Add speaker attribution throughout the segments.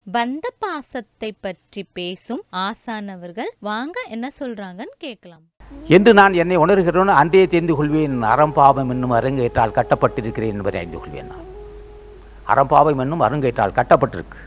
Speaker 1: பந்த பாசத்தை பற்றி பேசும் ஆசானவர்கள் வாங்க என்ன சொல்றாங்கன்னு கேட்கலாம்
Speaker 2: என்று நான் என்னை உணர்கிறோன் அன்றே தெரிந்து கொள்வேன் அறம்பாவம் என்னும் அரங்கேற்றால் கட்டப்பட்டிருக்கிறேன் என்பதை அறிந்து கொள்வேன் நான் அறம்பாவம் என்னும் அரங்கேற்றால் கட்டப்பட்டிருக்கு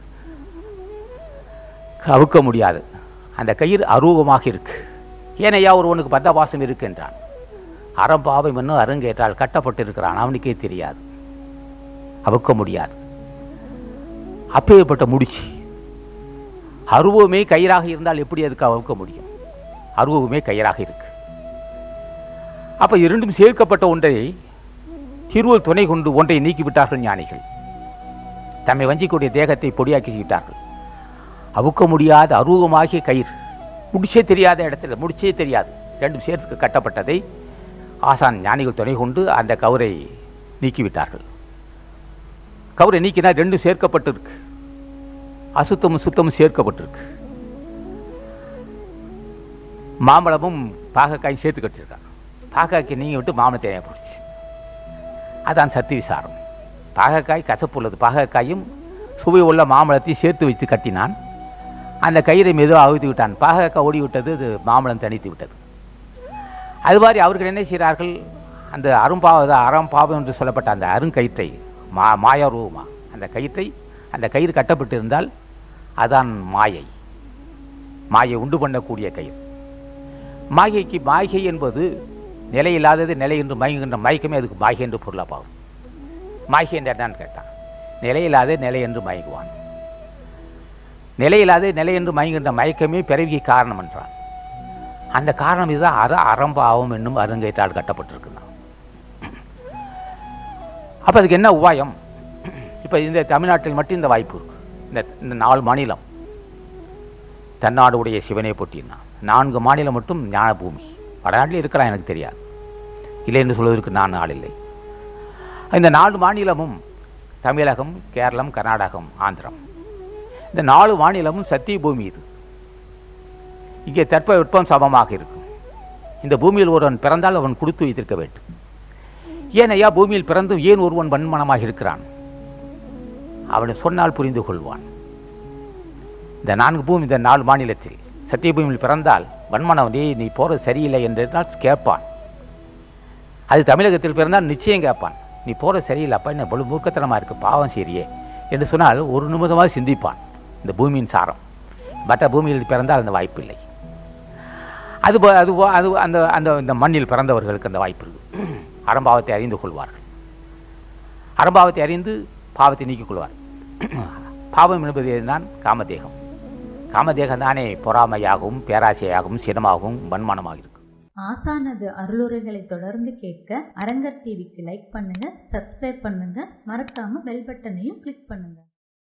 Speaker 2: அவுக்க முடியாது அந்த கயிறு அரூபமாக இருக்கு ஏனையா ஒருவனுக்கு பந்தபாசம் இருக்கின்றான் அறம்பாவம் என்னும் அரங்கேற்றால் கட்டப்பட்டிருக்கிறான் அவனுக்கே தெரியாது அவுக்க முடியாது அப்பேற்பட்ட முடிச்சு அருவமே கயிறாக இருந்தால் எப்படி அதுக்கு அவுக்க முடியும் அருவமே கயிறாக இருக்கு அப்ப இரண்டும் சேர்க்கப்பட்ட ஒன்றை திருவள் துணை கொண்டு ஒன்றை நீக்கிவிட்டார்கள் ஞானிகள் தம்மை வஞ்சிக்கூடிய தேகத்தை பொடியாக்கி விட்டார்கள் அவுக்க முடியாத அருவமாகிய கயிறு முடிச்சே தெரியாத இடத்துல முடிச்சே தெரியாது ரெண்டும் சேர்த்து கட்டப்பட்டதை ஆசான் ஞானிகள் துணை கொண்டு அந்த கவுரை நீக்கிவிட்டார்கள் கவுரை நீக்கினா ரெண்டும் சேர்க்கப்பட்டிருக்கு அசுத்தமும் சுத்தமும் சேர்க்கப்பட்டிருக்கு மாம்பழமும் பாகக்காயும் சேர்த்து கட்டியிருக்காங்க பாகக்காய்க்கு நீங்கள் விட்டு மாம்பழத்தை ஏன் போடுச்சு அதான் சத்து விசாரம் பாகக்காய் கசப்பு உள்ளது பாகக்காயும் சுவை உள்ள மாம்பழத்தையும் சேர்த்து வைத்து கட்டினான் அந்த கயிறை மெதுவாக அவிழ்த்து விட்டான் பாகக்காய் ஓடி விட்டது இது மாம்பழம் தனித்து விட்டது அது மாதிரி அவர்கள் என்ன செய்கிறார்கள் அந்த அரும்பாவ அறம்பாவம் என்று சொல்லப்பட்ட அந்த அருங்கயிற்றை மா மாயாரூபமா அந்த கயிற்றை அந்த கயிறு கட்டப்பட்டிருந்தால் அதான் மாயை மாயை உண்டு பண்ணக்கூடிய கயிறு மாயைக்கு மாய்கை என்பது நிலையில்லாதது நிலை என்று மயங்குகின்ற மயக்கமே அதுக்கு மாய்கை என்று பொருளாப்பாகும் மாய்கை என்று என்னன்னு கேட்டான் நிலையில்லாத நிலை என்று மயங்குவான் நிலையில்லாத நிலை என்று மயங்குகின்ற மயக்கமே பிறவிக்கு காரணம் என்றான் அந்த காரணம் இதுதான் அற அறம்பாவம் என்னும் அருங்கயிற்றால் கட்டப்பட்டிருக்குன்னா அப்போ அதுக்கு என்ன உபாயம் இப்போ இந்த தமிழ்நாட்டில் மட்டும் இந்த வாய்ப்பு இருக்கு இந்த இந்த நாலு மாநிலம் தன்னாடு உடைய சிவனை போட்டினா நான்கு மாநிலம் மட்டும் ஞான பூமி வடநாட்டில் இருக்கலாம் எனக்கு தெரியாது இல்லை என்று சொல்வதற்கு நான் ஆள் இல்லை இந்த நாலு மாநிலமும் தமிழகம் கேரளம் கர்நாடகம் ஆந்திரம் இந்த நாலு மாநிலமும் சத்திய பூமி இது இங்கே தட்ப வெப்பம் சமமாக இருக்கும் இந்த பூமியில் ஒருவன் பிறந்தால் அவன் கொடுத்து வைத்திருக்க வேண்டும் ஏன் ஐயா பூமியில் பிறந்தும் ஏன் ஒருவன் வன்மனமாக இருக்கிறான் அவனை சொன்னால் புரிந்து கொள்வான் இந்த நான்கு பூமி இந்த நாலு மாநிலத்தில் சத்தியபூமியில் பிறந்தால் வன்மனம் நீ நீ போகிறது சரியில்லை என்றால் கேட்பான் அது தமிழகத்தில் பிறந்தால் நிச்சயம் கேட்பான் நீ போகிறது சரியில்லைப்பா என்ன பலு மூர்க்கத்தனமாக இருக்கு பாவம் சரியே என்று சொன்னால் ஒரு நிமிடமாக சிந்திப்பான் இந்த பூமியின் சாரம் மற்ற பூமியில் பிறந்தால் அந்த வாய்ப்பு இல்லை அது போ- அது போ- அது அந்த அந்த இந்த மண்ணில் பிறந்தவர்களுக்கு அந்த வாய்ப்பு இருக்கு அறம்பாவத்தை அறிந்து கொள்வார்கள் அறம்பாவத்தை அறிந்து பாவத்தை நீக்கிக் கொள்வார் பாவம் என்பது தான் காமதேகம் காமதேகம் தானே பொறாமையாகவும் பேராசையாகவும் சினமாகவும் வன்மனமாக இருக்கும்
Speaker 3: ஆசானது அருளுரைகளை தொடர்ந்து கேட்க அரங்கர் டிவிக்கு லைக் பண்ணுங்க சப்ஸ்கிரைப் பண்ணுங்க மறக்காம பெல் பட்டனையும் கிளிக் பண்ணுங்க